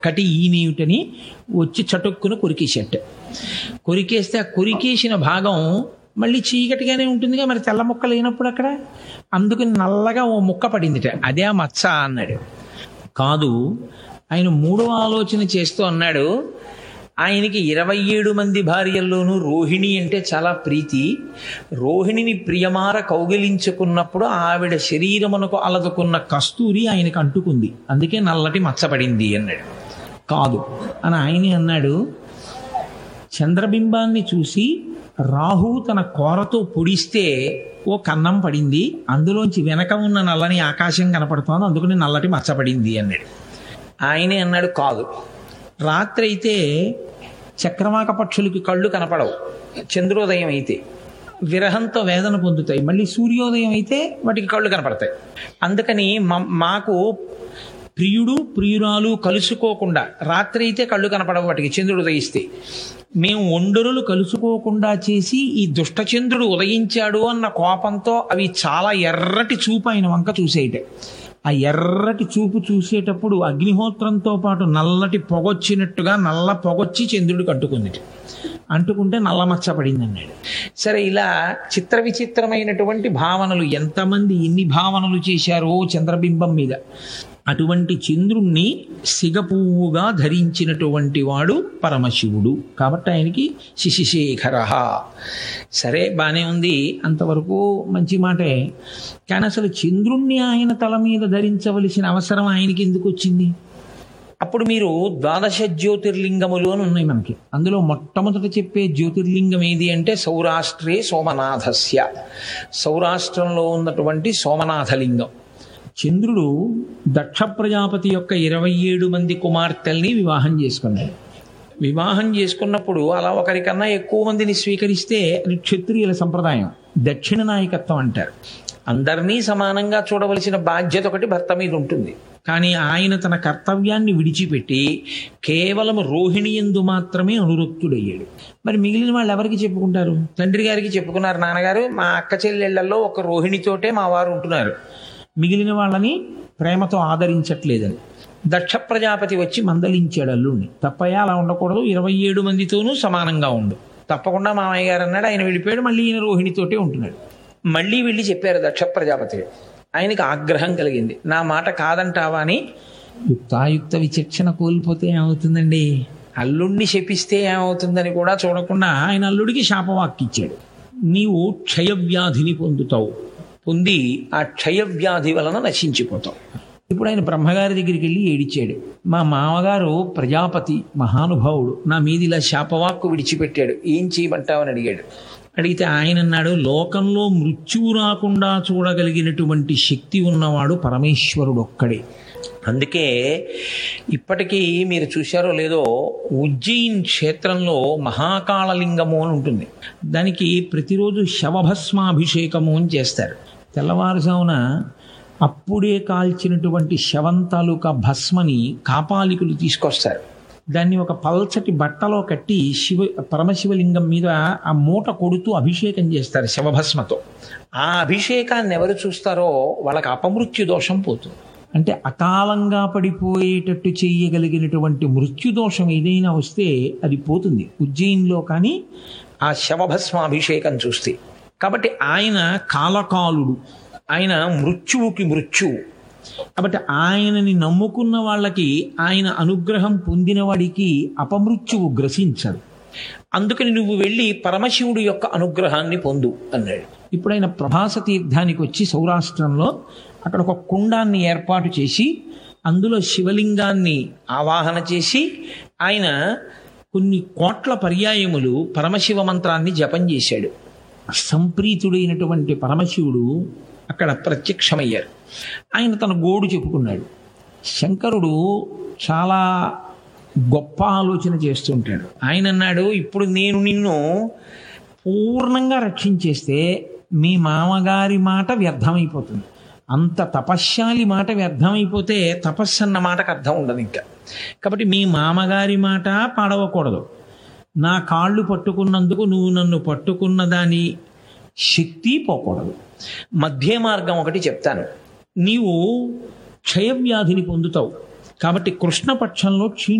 కటి ఈనేమిటని వచ్చి చటుక్కున కొరికేసేట కొరికేస్తే ఆ కొరికేసిన భాగం మళ్ళీ చీకటిగానే ఉంటుందిగా మరి తెల్ల ముక్క లేనప్పుడు అక్కడ అందుకని నల్లగా ఓ ముక్క పడిందిట అదే ఆ మచ్చ అన్నాడు కాదు ఆయన మూడవ ఆలోచన చేస్తూ అన్నాడు ఆయనకి ఇరవై ఏడు మంది భార్యల్లోనూ రోహిణి అంటే చాలా ప్రీతి రోహిణిని ప్రియమార కౌగిలించుకున్నప్పుడు ఆవిడ శరీరమునకు అలదుకున్న కస్తూరి ఆయనకు అంటుకుంది అందుకే నల్లటి మచ్చపడింది అన్నాడు కాదు అని ఆయనే అన్నాడు చంద్రబింబాన్ని చూసి రాహు తన కోరతో పొడిస్తే ఓ కన్నం పడింది అందులోంచి వెనక ఉన్న నల్లని ఆకాశం కనపడుతోంది అందుకని నల్లటి మచ్చపడింది అన్నాడు ఆయనే అన్నాడు కాదు రాత్రి అయితే చక్రవాక పక్షులకి కళ్ళు కనపడవు చంద్రోదయం అయితే విరహంతో వేదన పొందుతాయి మళ్ళీ సూర్యోదయం అయితే వాటికి కళ్ళు కనపడతాయి అందుకని మా- మాకు ప్రియుడు ప్రియురాలు కలుసుకోకుండా రాత్రి అయితే కళ్ళు కనపడవు వాటికి చంద్రుడు ఉదయిస్తే మేము ఒండరులు కలుసుకోకుండా చేసి ఈ దుష్టచంద్రుడు ఉదయించాడు అన్న కోపంతో అవి చాలా ఎర్రటి చూపు ఆయన వంక చూసేయటే ఆ ఎర్రటి చూపు చూసేటప్పుడు అగ్నిహోత్రంతో పాటు నల్లటి పొగొచ్చినట్టుగా నల్ల పొగొచ్చి చంద్రుడికి అంటుకుంది అంటుకుంటే నల్ల మచ్చ పడింది అన్నాడు సరే ఇలా చిత్ర విచిత్రమైనటువంటి భావనలు ఎంతమంది ఎన్ని భావనలు చేశారో చంద్రబింబం మీద అటువంటి చంద్రుణ్ణి సిగపువ్వుగా ధరించినటువంటి వాడు పరమశివుడు కాబట్టి ఆయనకి శిశిశేఖర సరే బానే ఉంది అంతవరకు మంచి మాటే కానీ అసలు చంద్రుణ్ణి ఆయన తల మీద ధరించవలసిన అవసరం ఆయనకి ఎందుకు వచ్చింది అప్పుడు మీరు ద్వాదశ జ్యోతిర్లింగములు అని ఉన్నాయి మనకి అందులో మొట్టమొదట చెప్పే జ్యోతిర్లింగం ఏది అంటే సౌరాష్ట్రే సోమనాథస్య సౌరాష్ట్రంలో ఉన్నటువంటి సోమనాథలింగం చంద్రుడు దక్ష ప్రజాపతి యొక్క ఇరవై ఏడు మంది కుమార్తెల్ని వివాహం చేసుకున్నాడు వివాహం చేసుకున్నప్పుడు అలా ఒకరికన్నా ఎక్కువ మందిని స్వీకరిస్తే అది క్షత్రియుల సంప్రదాయం దక్షిణ నాయకత్వం అంటారు అందరినీ సమానంగా చూడవలసిన బాధ్యత ఒకటి భర్త మీద ఉంటుంది కానీ ఆయన తన కర్తవ్యాన్ని విడిచిపెట్టి కేవలం రోహిణి ఎందు మాత్రమే అనురక్తుడయ్యాడు మరి మిగిలిన వాళ్ళు ఎవరికి చెప్పుకుంటారు తండ్రి గారికి చెప్పుకున్నారు నాన్నగారు మా అక్క చెల్లెళ్లలో ఒక రోహిణితోటే మా వారు ఉంటున్నారు మిగిలిన వాళ్ళని ప్రేమతో ఆదరించట్లేదని దక్ష ప్రజాపతి వచ్చి మందలించాడు అల్లుడిని తప్పయ్యా అలా ఉండకూడదు ఇరవై ఏడు మందితోనూ సమానంగా ఉండు తప్పకుండా మామయ్య గారు అన్నాడు ఆయన వెళ్ళిపోయాడు మళ్ళీ ఈయన రోహిణితోటే ఉంటున్నాడు మళ్ళీ వెళ్ళి చెప్పారు దక్ష ప్రజాపతి ఆయనకి ఆగ్రహం కలిగింది నా మాట కాదంటావా అని యుక్తాయుక్త విచక్షణ కోల్పోతే ఏమవుతుందండి అల్లుడిని శపిస్తే ఏమవుతుందని కూడా చూడకుండా ఆయన అల్లుడికి శాపవాక్కిచ్చాడు నీవు క్షయవ్యాధిని పొందుతావు పొంది ఆ క్షయవ్యాధి వలన నశించిపోతావు ఇప్పుడు ఆయన బ్రహ్మగారి దగ్గరికి వెళ్ళి ఏడిచాడు మా మామగారు ప్రజాపతి మహానుభావుడు నా మీది ఇలా శాపవాక్కు విడిచిపెట్టాడు ఏం చేయమంటావని అడిగాడు అడిగితే ఆయన అన్నాడు లోకంలో మృత్యువు రాకుండా చూడగలిగినటువంటి శక్తి ఉన్నవాడు పరమేశ్వరుడు ఒక్కడే అందుకే ఇప్పటికీ మీరు చూశారో లేదో ఉజ్జయిన్ క్షేత్రంలో మహాకాళలింగము అని ఉంటుంది దానికి ప్రతిరోజు శవభస్మాభిషేకము అని చేస్తారు తెల్లవారుజామున అప్పుడే కాల్చినటువంటి శవం తాలూకా భస్మని కాపాలికులు తీసుకొస్తారు దాన్ని ఒక పల్చటి బట్టలో కట్టి శివ పరమశివలింగం మీద ఆ మూట కొడుతూ అభిషేకం చేస్తారు శవభస్మతో ఆ అభిషేకాన్ని ఎవరు చూస్తారో వాళ్ళకి అపమృత్యు దోషం పోతుంది అంటే అకాలంగా పడిపోయేటట్టు చేయగలిగినటువంటి మృత్యుదోషం ఏదైనా వస్తే అది పోతుంది ఉజ్జయిన్లో కానీ ఆ శవభస్మాభిషేకం చూస్తే కాబట్టి ఆయన కాలకాలుడు ఆయన మృత్యువుకి మృత్యువు కాబట్టి ఆయనని నమ్ముకున్న వాళ్ళకి ఆయన అనుగ్రహం పొందిన వాడికి అపమృత్యువు గ్రసించదు అందుకని నువ్వు వెళ్ళి పరమశివుడి యొక్క అనుగ్రహాన్ని పొందు అన్నాడు ఇప్పుడు ఆయన ప్రభాస తీర్థానికి వచ్చి సౌరాష్ట్రంలో అక్కడ ఒక కుండాన్ని ఏర్పాటు చేసి అందులో శివలింగాన్ని ఆవాహన చేసి ఆయన కొన్ని కోట్ల పర్యాయములు పరమశివ మంత్రాన్ని జపం చేశాడు సంప్రీతుడైనటువంటి పరమశివుడు అక్కడ ప్రత్యక్షమయ్యారు ఆయన తన గోడు చెప్పుకున్నాడు శంకరుడు చాలా గొప్ప ఆలోచన చేస్తుంటాడు ఆయన అన్నాడు ఇప్పుడు నేను నిన్ను పూర్ణంగా రక్షించేస్తే మీ మామగారి మాట వ్యర్థమైపోతుంది అంత తపశ్శాలి మాట వ్యర్థమైపోతే తపస్సు అన్న మాటకు అర్థం ఉండదు ఇంకా కాబట్టి మీ మామగారి మాట పాడవకూడదు నా కాళ్ళు పట్టుకున్నందుకు నువ్వు నన్ను పట్టుకున్న దాని శక్తి పోకూడదు మధ్య మార్గం ఒకటి చెప్తాను నీవు క్షయవ్యాధిని పొందుతావు కాబట్టి కృష్ణపక్షంలో క్షీ